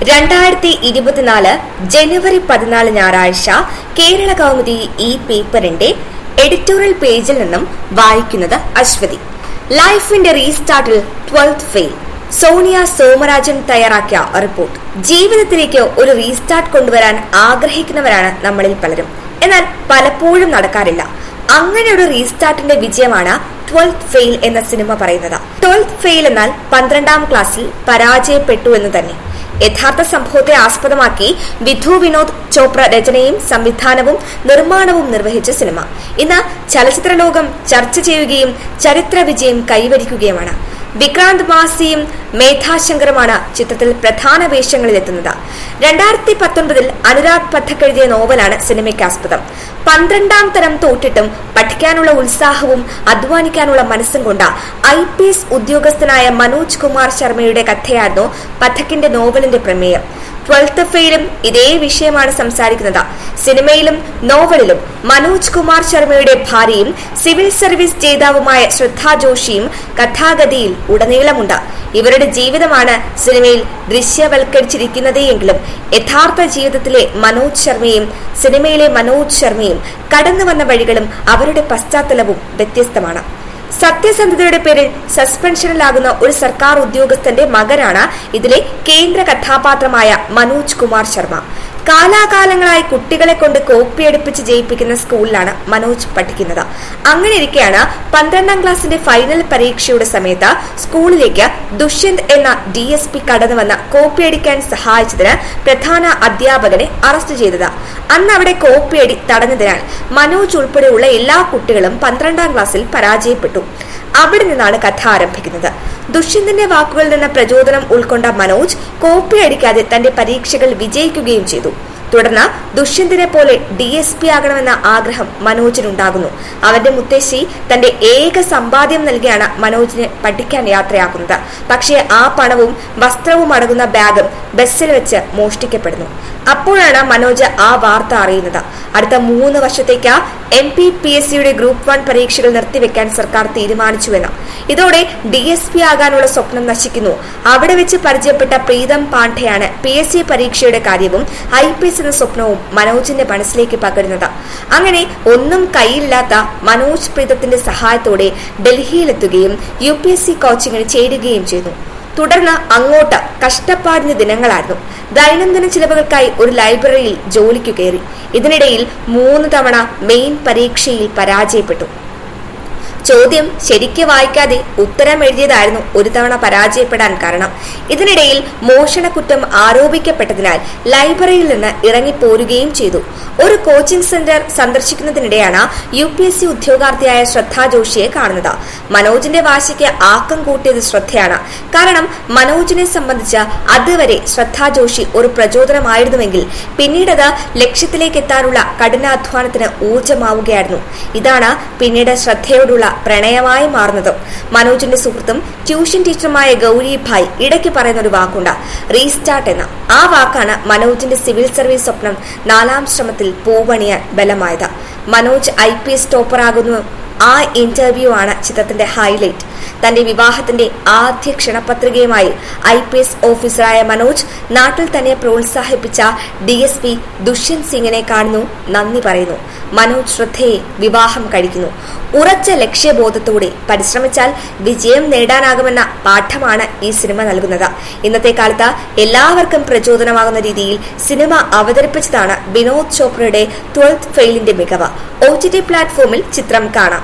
രണ്ടായിരത്തി ഇരുപത്തിനാല് ജനുവരി പതിനാല് ഞായറാഴ്ച കേരള കൗമുദി ഈ പേപ്പറിന്റെ എഡിറ്റോറിയൽ പേജിൽ നിന്നും വായിക്കുന്നത് അശ്വതി ലൈഫിന്റെ റീസ്റ്റാർട്ടിൽ ട്വൽത്ത് ഫെയിൽ സോണിയ സോമരാജൻ തയ്യാറാക്കിയ റിപ്പോർട്ട് ജീവിതത്തിലേക്ക് ഒരു റീസ്റ്റാർട്ട് കൊണ്ടുവരാൻ ആഗ്രഹിക്കുന്നവരാണ് നമ്മളിൽ പലരും എന്നാൽ പലപ്പോഴും നടക്കാറില്ല അങ്ങനെ ഒരു റീസ്റ്റാർട്ടിന്റെ വിജയമാണ് ട്വൽത്ത് ഫെയിൽ എന്ന സിനിമ പറയുന്നത് ട്വൽത്ത് ഫെയിൽ എന്നാൽ പന്ത്രണ്ടാം ക്ലാസ്സിൽ പരാജയപ്പെട്ടു എന്ന് തന്നെ യഥാർത്ഥ സംഭവത്തെ ആസ്പദമാക്കി വിധു വിനോദ് ചോപ്ര രചനയും സംവിധാനവും നിർമ്മാണവും നിർവഹിച്ച സിനിമ ഇന്ന് ചലച്ചിത്ര ലോകം ചർച്ച ചെയ്യുകയും ചരിത്ര വിജയം കൈവരിക്കുകയുമാണ് വിക്രാന്ത് മാസിയും മേധാശങ്കറുമാണ് ചിത്രത്തിൽ പ്രധാന വേഷങ്ങളിലെത്തുന്നത് രണ്ടായിരത്തി പത്തൊൻപതിൽ അനുരാഗ് പഥക് എഴുതിയ നോവലാണ് സിനിമയ്ക്കാസ്പദം പന്ത്രണ്ടാം തരം തോറ്റിട്ടും പഠിക്കാനുള്ള ഉത്സാഹവും അധ്വാനിക്കാനുള്ള മനസ്സും കൊണ്ട് ഐ പി എസ് ഉദ്യോഗസ്ഥനായ മനോജ് കുമാർ ശർമ്മയുടെ കഥയായിരുന്നു പഥക്കിന്റെ നോവലിന്റെ പ്രമേയം ട്വൽത്ത് ഫെയിലും ഇതേ വിഷയമാണ് സംസാരിക്കുന്നത് സിനിമയിലും നോവലിലും മനോജ് കുമാർ ശർമ്മയുടെ ഭാര്യയും സിവിൽ സർവീസ് ജേതാവുമായ ശ്രദ്ധാ ജോഷിയും കഥാഗതിയിൽ ഉടനീളമുണ്ട് ഇവരുടെ ജീവിതമാണ് സിനിമയിൽ ദൃശ്യവൽക്കരിച്ചിരിക്കുന്നത് എങ്കിലും യഥാർത്ഥ ജീവിതത്തിലെ മനോജ് ശർമ്മയും സിനിമയിലെ മനോജ് ശർമ്മയും കടന്നു വന്ന വഴികളും അവരുടെ പശ്ചാത്തലവും വ്യത്യസ്തമാണ് സത്യസന്ധതയുടെ പേരിൽ സസ്പെൻഷനിലാകുന്ന ഒരു സർക്കാർ ഉദ്യോഗസ്ഥന്റെ മകനാണ് ഇതിലെ കേന്ദ്ര കഥാപാത്രമായ മനോജ് കുമാർ ശർമ്മ കാലാകാലങ്ങളായി കുട്ടികളെ കൊണ്ട് കോപ്പിയടിപ്പിച്ച് ജയിപ്പിക്കുന്ന സ്കൂളിലാണ് മനോജ് പഠിക്കുന്നത് അങ്ങനെ ഇരിക്കെയാണ് പന്ത്രണ്ടാം ക്ലാസ്സിന്റെ ഫൈനൽ പരീക്ഷയുടെ സമയത്ത് സ്കൂളിലേക്ക് ദുഷ്യന്ത് എന്ന ഡി എസ് പി കടന്നു വന്ന കോപ്പിയടിക്കാൻ സഹായിച്ചതിന് പ്രധാന അധ്യാപകനെ അറസ്റ്റ് ചെയ്തത് അന്ന് അവിടെ കോപ്പിയടി തടഞ്ഞതിനാൽ മനോജ് ഉൾപ്പെടെയുള്ള എല്ലാ കുട്ടികളും പന്ത്രണ്ടാം ക്ലാസ്സിൽ പരാജയപ്പെട്ടു അവിടെ നിന്നാണ് കഥ ആരംഭിക്കുന്നത് ദുഷ്യന്തിന്റെ വാക്കുകളിൽ നിന്ന് പ്രചോദനം ഉൾക്കൊണ്ട മനോജ് കോപ്പി അടിക്കാതെ തന്റെ പരീക്ഷകൾ വിജയിക്കുകയും ചെയ്തു തുടർന്ന് ദുഷ്യന്തിനെ പോലെ ഡി എസ് പി ആകണമെന്ന ആഗ്രഹം മനോജിനുണ്ടാകുന്നു അവന്റെ മുത്തശ്ശി തന്റെ ഏക സമ്പാദ്യം നൽകിയാണ് മനോജിനെ പഠിക്കാൻ യാത്രയാക്കുന്നത് പക്ഷേ ആ പണവും വസ്ത്രവും അടങ്ങുന്ന ബാഗും ബസ്സിൽ വെച്ച് മോഷ്ടിക്കപ്പെടുന്നു അപ്പോഴാണ് മനോജ് ആ വാർത്ത അറിയുന്നത് അടുത്ത മൂന്ന് വർഷത്തേക്ക് എം പി പി എസ് സിയുടെ ഗ്രൂപ്പ് വൺ പരീക്ഷകൾ നിർത്തിവെക്കാൻ സർക്കാർ തീരുമാനിച്ചുവെന്ന് ഇതോടെ ഡി എസ് പി ആകാനുള്ള സ്വപ്നം നശിക്കുന്നു അവിടെ വെച്ച് പരിചയപ്പെട്ട പ്രീതം പാണ്ഡെയാണ് പി എസ് സി പരീക്ഷയുടെ കാര്യവും ഐ പി എസ് എന്ന സ്വപ്നവും മനോജിന്റെ മനസ്സിലേക്ക് പകരുന്നത് അങ്ങനെ ഒന്നും കയ്യിലില്ലാത്ത മനോജ് പ്രീതത്തിന്റെ സഹായത്തോടെ ഡൽഹിയിലെത്തുകയും യു പി എസ് സി കോച്ചിങ്ങിന് ചേരുകയും ചെയ്തു തുടർന്ന് അങ്ങോട്ട് കഷ്ടപ്പാടിന്റെ ദിനങ്ങളായിരുന്നു ദൈനംദിന ചിലവുകൾക്കായി ഒരു ലൈബ്രറിയിൽ ജോലിക്കു കയറി ഇതിനിടയിൽ മൂന്ന് തവണ മെയിൻ പരീക്ഷയിൽ പരാജയപ്പെട്ടു ചോദ്യം ശരിക്ക് വായിക്കാതെ ഉത്തരം എഴുതിയതായിരുന്നു ഒരു തവണ പരാജയപ്പെടാൻ കാരണം ഇതിനിടയിൽ മോഷണക്കുറ്റം ആരോപിക്കപ്പെട്ടതിനാൽ ലൈബ്രറിയിൽ നിന്ന് ഇറങ്ങിപ്പോരുകയും ചെയ്തു ഒരു കോച്ചിംഗ് സെന്റർ സന്ദർശിക്കുന്നതിനിടെയാണ് യു പി എസ് സി ഉദ്യോഗാർത്ഥിയായ ശ്രദ്ധാ ജോഷിയെ കാണുന്നത് മനോജിന്റെ വാശിക്ക് ആക്കം കൂട്ടിയത് ശ്രദ്ധയാണ് കാരണം മനോജിനെ സംബന്ധിച്ച് അതുവരെ ശ്രദ്ധാ ജോഷി ഒരു പ്രചോദനമായിരുന്നുവെങ്കിൽ പിന്നീടത് ലക്ഷ്യത്തിലേക്ക് എത്താനുള്ള കഠിനാധ്വാനത്തിന് ഊർജമാവുകയായിരുന്നു ഇതാണ് പിന്നീട് ശ്രദ്ധയോടുള്ള പ്രണയമായി മാറുന്നത് മനോജിന്റെ സുഹൃത്തും ട്യൂഷൻ ടീച്ചറുമായ ഗൗരി ഭായ് ഇടയ്ക്ക് പറയുന്ന ഒരു വാക്കുണ്ട് റീസ്റ്റാർട്ട് എന്ന ആ വാക്കാണ് മനോജിന്റെ സിവിൽ സർവീസ് സ്വപ്നം നാലാം ശ്രമത്തിൽ പൂവണിയാൻ ബലമായത് മനോജ് ഐ പി എസ് ടോപ്പറാകുന്നു ആ ഇന്റർവ്യൂ ആണ് ചിത്രത്തിന്റെ ഹൈലൈറ്റ് തന്റെ വിവാഹത്തിന്റെ ആദ്യ ക്ഷണപത്രികയുമായി ഐ പി എസ് ഓഫീസറായ മനോജ് നാട്ടിൽ തന്നെ പ്രോത്സാഹിപ്പിച്ച ഡി എസ് പി ദുഷ്യന്ത് സിംഗിനെ കാണുന്നു നന്ദി പറയുന്നു മനോജ് ശ്രദ്ധയെ വിവാഹം കഴിക്കുന്നു ഉറച്ച ലക്ഷ്യബോധത്തോടെ പരിശ്രമിച്ചാൽ വിജയം നേടാനാകുമെന്ന പാഠമാണ് ഈ സിനിമ നൽകുന്നത് ഇന്നത്തെ കാലത്ത് എല്ലാവർക്കും പ്രചോദനമാകുന്ന രീതിയിൽ സിനിമ അവതരിപ്പിച്ചതാണ് വിനോദ് ചോപ്രയുടെ ട്വൽത്ത് ഫെയിലിന്റെ മികവ് ഒ ടി ടി പ്ലാറ്റ്ഫോമിൽ ചിത്രം കാണാം